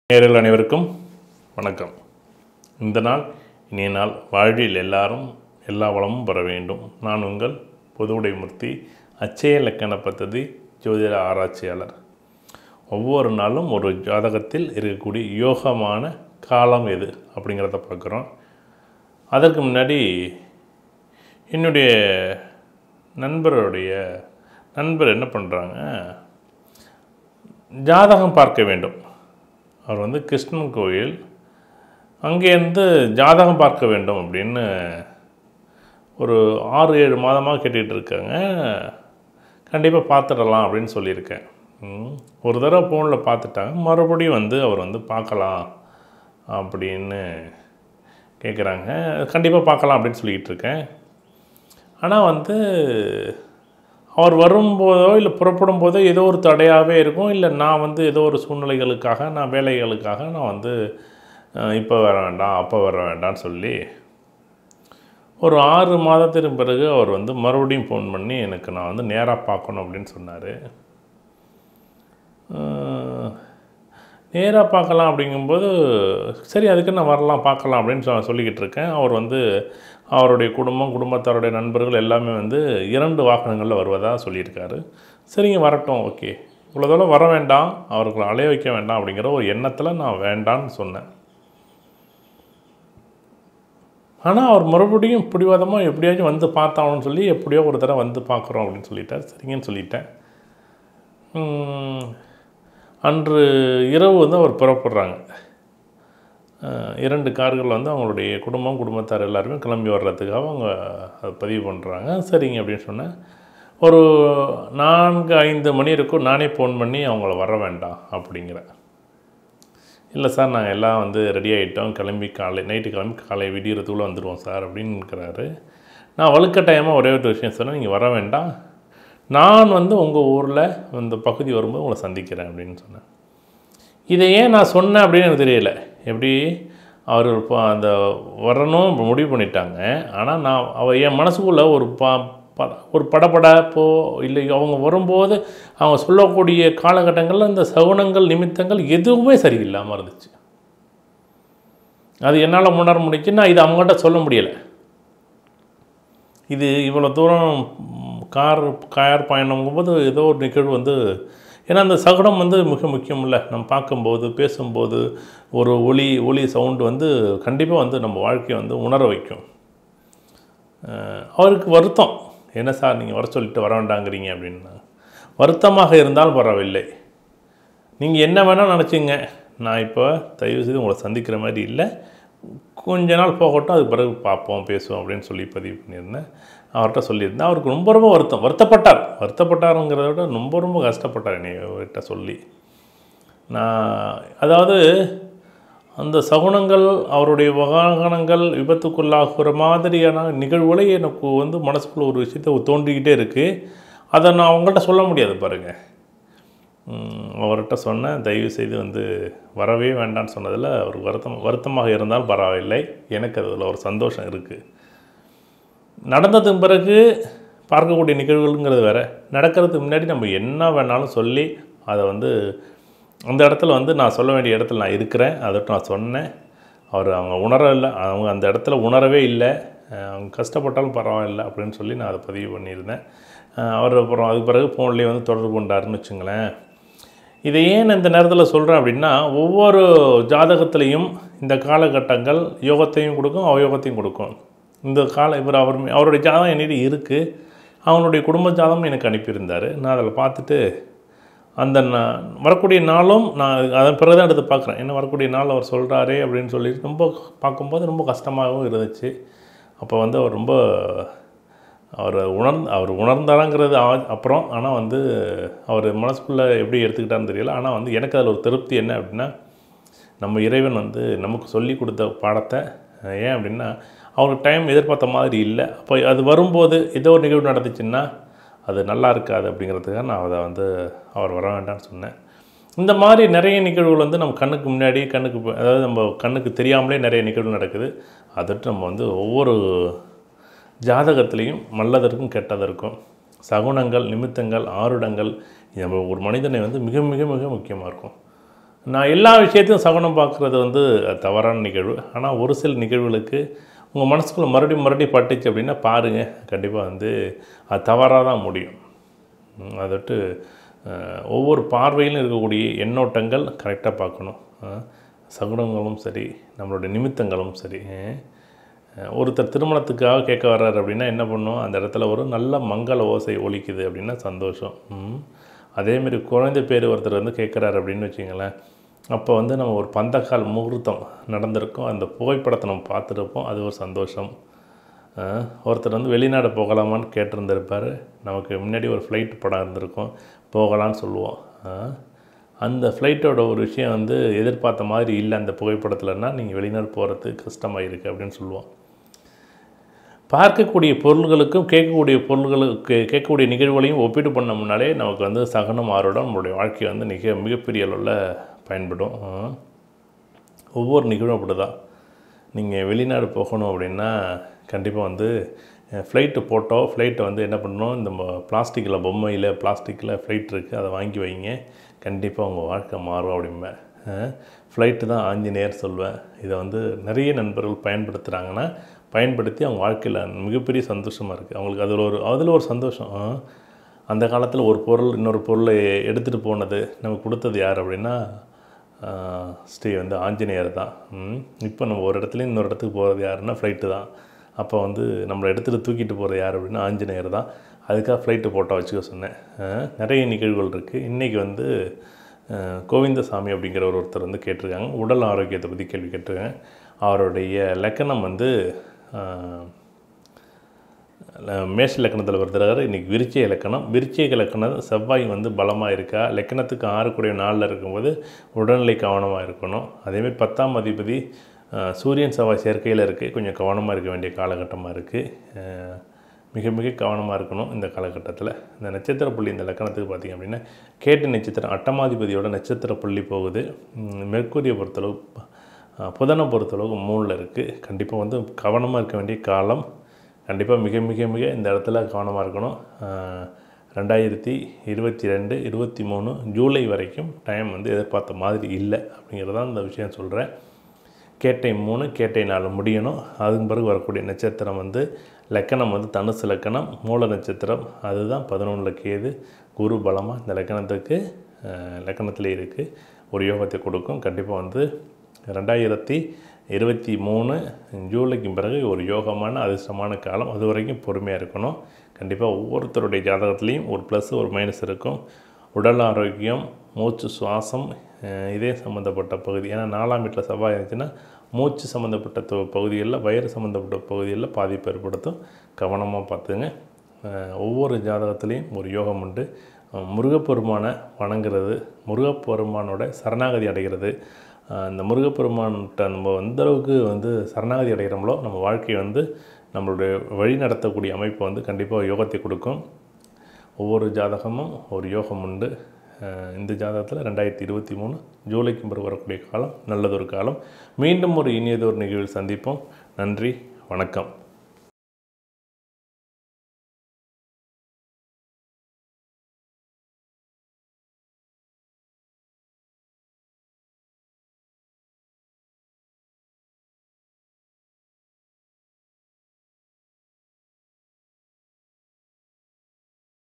நேயர்கள் அனைவருக்கும் வணக்கம் இந்த நாள் இனிய நாள் வாழ்வில் எல்லாரும் எல்லா வளமும் பெற வேண்டும் நான் உங்கள் பொதுவுடைமூர்த்தி அச்சய இலக்கண பദ്ധதி ஜோதிட ஆராய்ச்சியாளர் ஒவ்வொரு நாளும் ஒரு ஜாதகத்தில் இருக்கக்கூடிய யோகமான காலம் எது அப்படிங்கிறத பார்க்குறோம் அதற்கு முன்னாடி என்னுடைய நண்பருடைய நண்பர் என்ன பண்ணுறாங்க ஜாதகம் பார்க்க வேண்டும் அவர் வந்து கிருஷ்ணன் கோயில் அங்கேருந்து ஜாதகம் பார்க்க வேண்டும் அப்படின்னு ஒரு ஆறு ஏழு மாதமாக கேட்டுக்கிட்டு இருக்காங்க கண்டிப்பாக பார்த்துடலாம் அப்படின்னு சொல்லியிருக்கேன் ம், ஒரு தடவை ஃபோனில் பார்த்துட்டாங்க மறுபடியும் வந்து அவர் வந்து பார்க்கலாம் அப்படின்னு கேட்குறாங்க கண்டிப்பாக பார்க்கலாம் அப்படின்னு சொல்லிக்கிட்டு இருக்கேன் ஆனால் வந்து அவர் வரும்போதோ இல்லை புறப்படும் போதோ ஏதோ ஒரு தடையாகவே இருக்கும் இல்லை நான் வந்து ஏதோ ஒரு சூழ்நிலைகளுக்காக நான் வேலைகளுக்காக நான் வந்து அஹ், இப்போ வர வேண்டாம் அப்போ வர வேண்டாம்னு சொல்லி ஒரு ஆறு மாதத்திற்கு பிறகு அவர் வந்து மறுபடியும் ஃபோன் பண்ணி எனக்கு நான் வந்து நேராக பார்க்கணும் அப்படின்னு சொன்னார் நேராக பார்க்கலாம் அப்படிங்கும்போது சரி அதுக்கு நான் வரலாம் பார்க்கலாம் அப்படின்னு சொ சொல்லிக்கிட்டு இருக்கேன் அவர் வந்து அவருடைய குடும்பம் குடும்பத்தாருடைய நண்பர்கள் எல்லாமே வந்து இரண்டு வாகனங்களில் வருவதாக சொல்லியிருக்காரு சரிங்க வரட்டும் ஓகே இவ்வளோ தூரம் வர வேண்டாம் அவர்களை அலைய வைக்க வேண்டாம் அப்படிங்கிற ஒரு எண்ணத்தில் நான் வேண்டான்னு சொன்னேன் ஆனால் அவர் மறுபடியும் பிடிவாதமாக எப்படியாச்சும் வந்து பார்த்தாகணும்னு சொல்லி எப்படியோ ஒரு தடவை வந்து பார்க்குறோம் அப்படின்னு சொல்லிட்டார் சரிங்கன்னு சொல்லிட்டேன் உம், அன்று இரவு வந்து அவர் புறப்படுறாங்க அஹ், இரண்டு கார்கள் வந்து அவங்களுடைய குடும்பம் குடும்பத்தார் எல்லாருமே கிளம்பி வர்றதுக்காக அவங்க அதை பதிவு பண்ணுறாங்க சரிங்க அப்படின்னு சொன்னேன் ஒரு நான்கு ஐந்து மணி இருக்கும் நானே ஃபோன் பண்ணி அவங்கள வர வேண்டாம் அப்படிங்கிறேன் இல்லை சார் நாங்கள் எல்லாம் வந்து ரெடி ஆகிட்டோம் கிளம்பி காலை நைட்டு கிளம்பி காலை விடியறதுக்குள்ளே வந்துடுவோம் சார் அப்படின்னுக்கிறாரு நான் வலுக்கட்டாயமாக ஒரே ஒரு விஷயம் சொன்னேன் நீங்கள் வர வேண்டாம் நான் வந்து உங்கள் ஊரில் இந்த பகுதி வரும்போது உங்களை சந்திக்கிறேன் அப்படின்னு சொன்னேன் இதை ஏன் நான் சொன்னேன் அப்படின்னு எனக்கு தெரியல எப்படி அவர் இப்போ அந்த வரணும் முடிவு பண்ணிட்டாங்க ஆனால் நான் அவ என் மனசுக்குள்ளே ஒரு ப ப- ஒரு படபடப்போ இல்லை அவங்க வரும்போது அவங்க சொல்லக்கூடிய காலகட்டங்களில் இந்த சகுனங்கள் நிமித்தங்கள் எதுவுமே சரியில்லாமல் இருந்துச்சு அது என்னால் உணர முடிச்சு நான் இது அவங்கள்ட்ட சொல்ல முடியலை இது இவ்வளோ தூரம் ம், கார் கார் பயணங்கும்போது ஏதோ ஒரு நிகழ்வு வந்து ஏன்னா அந்த சகுனம் வந்து மிக முக்கியம் இல்லை நம்ம பார்க்கும்போது பேசும்போது ஒரு ஒலி ஒலி சவுண்டு வந்து கண்டிப்பாக வந்து நம்ம வாழ்க்கையை வந்து உணர வைக்கும் அஹ், அவருக்கு வருத்தம் என்ன சார் நீங்கள் வர சொல்லிட்டு வர வேண்டாங்கிறீங்க அப்படின்னா வருத்தமாக இருந்தால் பரவாயில்லை நீங்கள் என்ன வேணால் நினச்சிங்க நான் இப்போ தயவு செய்து உங்களை சந்திக்கிற மாதிரி இல்லை கொஞ்ச நாள் போகட்டும் அதுக்கு பிறகு பார்ப்போம் பேசுவோம் அப்படின்னு சொல்லி பதிவு பண்ணியிருந்தேன் அவர்கிட்ட சொல்லியிருந்தேன் அவருக்கு ரொம்ப ரொம்ப வருத்தம் வருத்தப்பட்டார் வருத்தப்பட்டாருங்கிறத விட ரொம்ப ரொம்ப கஷ்டப்பட்டார் என்னைகிட்ட சொல்லி நான் அதாவது அந்த சகுனங்கள் அவருடைய வாகனங்கள் விபத்துக்குள்ளாகிற மாதிரியான நிகழ்வுகளை எனக்கு வந்து மனசுக்குள்ள ஒரு விஷயத்தை தோண்டிக்கிட்டே இருக்குது அதை நான் அவங்கள்ட்ட சொல்ல முடியாது பாருங்கள் ம், அவர்கிட்ட சொன்னேன் தயவு செய்து வந்து வரவே வேண்டாம்னு சொன்னதில் அவருக்கு வருத்தம் வருத்தமாக இருந்தால் பரவாயில்லை எனக்கு அதில் ஒரு சந்தோஷம் இருக்குது நடந்ததுக்கு பிறகு பார்க்கக்கூடிய நிகழ்வுங்கிறது வேற நடக்கிறதுக்கு முன்னாடி நம்ம என்ன வேணாலும் சொல்லி அதை வந்து அந்த இடத்துல வந்து நான் சொல்ல வேண்டிய இடத்துல நான் இருக்கிறேன் அதட்டு நான் சொன்னேன் அவர் அவங்க உணரலை அவங்க அந்த இடத்துல உணரவே இல்லை அஹ் அவங்க கஷ்டப்பட்டாலும் பரவாயில்லை அப்படின்னு சொல்லி நான் அதை பதிவு பண்ணியிருந்தேன் அஹ் அவர் அப்புறம் அதுக்கு பிறகு ஃபோன்லேயே வந்து தொடர்பு கொண்டாருன்னு வச்சுங்களேன் இதை ஏன் இந்த நேரத்தில் சொல்கிறேன் அப்படின்னா ஒவ்வொரு ஜாதகத்திலையும் இந்த காலகட்டங்கள் யோகத்தையும் கொடுக்கும் அவயோகத்தையும் கொடுக்கும் இந்த கால இவர் அவர் அவருடைய ஜாதகம் என்னிட்ட இருக்குது அவனுடைய குடும்ப ஜாதகம் எனக்கு அனுப்பியிருந்தார் நான் அதில் பார்த்துட்டு அந்த நா- வரக்கூடிய நாளும் நான் அதன் பிறகு தான் எடுத்து பார்க்குறேன் என்ன வரக்கூடிய நாள் அவர் சொல்கிறாரே அப்படின்னு சொல்லி ரொம்ப பார்க்கும்போது ரொம்ப கஷ்டமாகவும் இருந்துச்சு அப்போ வந்து அவர் ரொம்ப அவர் உணர்ந்து அவர் உணர்ந்தாராங்கிறது ஆ- அப்புறம் ஆனால் வந்து அவர் மனசுக்குள்ளே எப்படி எடுத்துக்கிட்டான்னு தெரியல ஆனால் வந்து எனக்கு அதில் ஒரு திருப்தி என்ன அப்படின்னா நம்ம இறைவன் வந்து நமக்கு சொல்லி கொடுத்த பாடத்தை அஹ், ஏன் அப்படின்னா அவருக்கு டைம் எதிர்பார்த்த மாதிரி இல்லை அப்போ அது வரும்போது ஏதோ ஒரு நிகழ்வு நடந்துச்சுன்னா அது நல்லா இருக்காது அப்படிங்கிறதுக்காக நான் அதை வந்து அவர் வர வேண்டாம்னு சொன்னேன் இந்த மாதிரி நிறைய நிகழ்வுகள் வந்து நம்ம கண்ணுக்கு முன்னாடி கண்ணுக்கு ப- அதாவது நம்ம கண்ணுக்கு தெரியாமலே நிறைய நிகழ்வு நடக்குது அதற்கு நம்ம வந்து ஒவ்வொரு ஜாதகத்திலையும் நல்லதற்கும் கெட்டதற்கும் சகுனங்கள் நிமித்தங்கள் ஆருடங்கள் இது நம்ம ஒரு மனிதனை வந்து மிக மிக மிக முக்கியமாக இருக்கும் நான் எல்லா விஷயத்தையும் சகுனம் பார்க்குறது வந்து தவறான நிகழ்வு ஆனால் ஒரு சில நிகழ்வுகளுக்கு உங்கள் மனசுக்குள்ளே மறுபடியும் மறுபடியும் பட்டுச்சு அப்படின்னா பாருங்கள் கண்டிப்பாக வந்து அது தவறாக தான் முடியும் ம், அதை விட்டு அஹ், ஒவ்வொரு பார்வையிலும் இருக்கக்கூடிய எண்ணோட்டங்கள் கரெக்டாக பார்க்கணும் அஹ், சகுனங்களும் சரி நம்மளுடைய நிமித்தங்களும் சரி அஹ், ஒருத்தர் திருமணத்துக்காக கேட்க வர்றாரு அப்படின்னா என்ன பண்ணும் அந்த இடத்துல ஒரு நல்ல மங்கள ஓசை ஒலிக்குது அப்படின்னா சந்தோஷம் ம். அதேமாரி குழந்தை பேர் ஒருத்தர் வந்து கேட்குறாரு அப்படின்னு வச்சுங்களேன் அப்போ வந்து நம்ம ஒரு பந்தக்கால் முகூர்த்தம் நடந்திருக்கும் அந்த புகைப்படத்தை நம்ம பார்த்துருப்போம் அது ஒரு சந்தோஷம் அஹ், ஒருத்தர் வந்து வெளிநாடு போகலாமான்னு கேட்டிருந்திருப்பார் நமக்கு முன்னாடி ஒரு ஃப்ளைட் படம் இருந்திருக்கும் போகலான்னு சொல்லுவோம் அஹ், அந்த ஃப்ளைட்டோட ஒரு விஷயம் வந்து எதிர்பார்த்த மாதிரி இல்லை அந்த புகைப்படத்தில்னா நீங்கள் வெளிநாடு போகிறது கஷ்டமாக இருக்குது அப்படின்னு சொல்லுவோம் பார்க்கக்கூடிய பொருள்களுக்கும் கேட்கக்கூடிய பொருள்களுக்கு கேட்கக்கூடிய நிகழ்வுகளையும் ஒப்பீடு பண்ணோம்னாலே நமக்கு வந்து சகனம் ஆறுடன் நம்மளுடைய வாழ்க்கை வந்து மிக மிகப்பெரிய அளவில் பயன்படும் அஹ். ஒவ்வொரு நிகழ்வும் அப்படி தான் நீங்கள் வெளிநாடு போகணும் அப்படின்னா கண்டிப்பாக வந்து ஃப்ளைட்டு போட்டோ ஃப்ளைட்டை வந்து என்ன பண்ணணும் இந்த பிளாஸ்டிக்கில் பொம்மையில் பிளாஸ்டிக்கில் ஃப்ளைட் இருக்குது அதை வாங்கி வைங்க கண்டிப்பாக உங்கள் வாழ்க்கை மாறும் அப்படிம்பேன் ஃப்ளைட்டு தான் ஆஞ்சநேயர் சொல்வேன் இதை வந்து நிறைய நண்பர்கள் பயன்படுத்துகிறாங்கன்னா பயன்படுத்தி அவங்க வாழ்க்கையில் மிகப்பெரிய சந்தோஷமாக இருக்குது அவங்களுக்கு அதில் ஒரு அதில் ஒரு சந்தோஷம் ஆ. அந்த காலத்தில் ஒரு பொருள் இன்னொரு பொருளை எடுத்துகிட்டு போனது நமக்கு கொடுத்தது யார் அப்படின்னா ஆஹ் ஸ்ரீ வந்து ஆஞ்சநேயர் தான் ம். இப்போ நம்ம ஒரு இடத்துலேருந்து இன்னொரு இடத்துக்கு போகிறது யாருன்னா ஃப்ளைட்டு தான் அப்போ வந்து நம்மளை எடுத்துகிட்டு தூக்கிட்டு போகிறது யார் அப்படின்னா ஆஞ்சநேயர் தான் அதுக்காக ஃப்ளைட்டு போட்டோ வச்சுக்க சொன்னேன் ஆஹ் நிறைய நிகழ்வுகள் இருக்குது இன்றைக்கி வந்து ஆஹ் கோவிந்தசாமி அப்படிங்கிற ஒரு ஒருத்தர் வந்து கேட்டிருக்காங்க உடல் ஆரோக்கியத்தை பற்றி கேள்வி கேட்டிருக்காங்க அவருடைய லக்கணம் வந்து ஆஹ் மேஷ லக்கணத்தில் வருதுறாரு இன்றைக்கி விருச்சிக இலக்கணம் விருச்சிக இலக்கணம் செவ்வாய் வந்து பலமாக இருக்கா லக்கணத்துக்கு ஆறுக்குடைய நாளில் இருக்கும்போது உடல்நிலை கவனமாக இருக்கணும் அதேமாதிரி பத்தாம் அதிபதி அஹ், சூரியன் செவ்வாய் சேர்க்கையில் இருக்குது கொஞ்சம் கவனமாக இருக்க வேண்டிய காலகட்டமாக இருக்குது மிக மிக கவனமாக இருக்கணும் இந்த காலகட்டத்தில் இந்த நட்சத்திர புள்ளி இந்த லக்கணத்துக்கு பார்த்திங்க அப்படின்னா கேட்டு நட்சத்திரம் அட்டமாதிபதியோட நட்சத்திர புள்ளி போகுது ம், மெர்க்குரியை பொறுத்தளவு அஹ், புதனை பொறுத்தளவு மூணில் இருக்குது கண்டிப்பாக வந்து கவனமாக இருக்க வேண்டிய காலம் கண்டிப்பாக மிக மிக மிக இந்த இடத்துல கவனமாக இருக்கணும் ஆஹ் ரெண்டாயிரத்தி இருபத்தி ரெண்டு இருபத்தி மூணு ஜூலை வரைக்கும் டைம் வந்து எதிர்பார்த்த மாதிரி இல்லை அப்படிங்கிறதான் இந்த விஷயம் சொல்கிறேன் கேட்டை மூணு கேட்டை நாலு முடியணும் அதுக்கு பிறகு வரக்கூடிய நட்சத்திரம் வந்து லக்கணம் வந்து தனுசு லக்கணம் மூல நட்சத்திரம் அதுதான் பதினொன்றில் கேது குரு பலமாக இந்த லக்கணத்துக்கு லக்கணத்திலே இருக்குது ஒரு யோகத்தை கொடுக்கும் கண்டிப்பாக வந்து ரெண்டாயிரத்தி இருபத்தி மூணு ஜூலைக்கு பிறகு ஒரு யோகமான அதிர்ஷ்டமான காலம் அது வரைக்கும் பொறுமையாக இருக்கணும் கண்டிப்பாக ஒவ்வொருத்தருடைய ஜாதகத்துலேயும் ஒரு ப்ளஸ் ஒரு மைனஸ் இருக்கும் உடல் ஆரோக்கியம் மூச்சு சுவாசம் அஹ் இதே சம்மந்தப்பட்ட பகுதி ஏன்னா நாலாம் வீட்டில் செவ்வாய் இருந்துச்சுன்னா மூச்சு சம்மந்தப்பட்ட தொ- பகுதிகளில் வயிறு சம்மந்தப்பட்ட பகுதிகளில் பாதிப்பு ஏற்படுத்தும் கவனமாக பார்த்துங்க அஹ் ஒவ்வொரு ஜாதகத்துலேயும் ஒரு யோகம் உண்டு அஹ் முருகப்பெருமானை வணங்குறது முருகப்பெருமானோட சரணாகதி அடைகிறது அஹ் இந்த முருகப்பெருமான்கிட்ட நம்ம எந்த அளவுக்கு வந்து சரணாகதி அடைகிறோமோ நம்ம வாழ்க்கையை வந்து நம்மளுடைய வழி நடத்தக்கூடிய அமைப்பு வந்து கண்டிப்பாக யோகத்தை கொடுக்கும் ஒவ்வொரு ஜாதகமும் ஒரு யோகம் உண்டு அஹ் இந்த ஜாதகத்தில் ரெண்டாயிரத்தி இருபத்தி மூணு ஜூலைக்கு பிறகு வரக்கூடிய காலம் நல்லதொரு காலம் மீண்டும் ஒரு இனியதொரு நிகழ்வில் சந்திப்போம் நன்றி வணக்கம்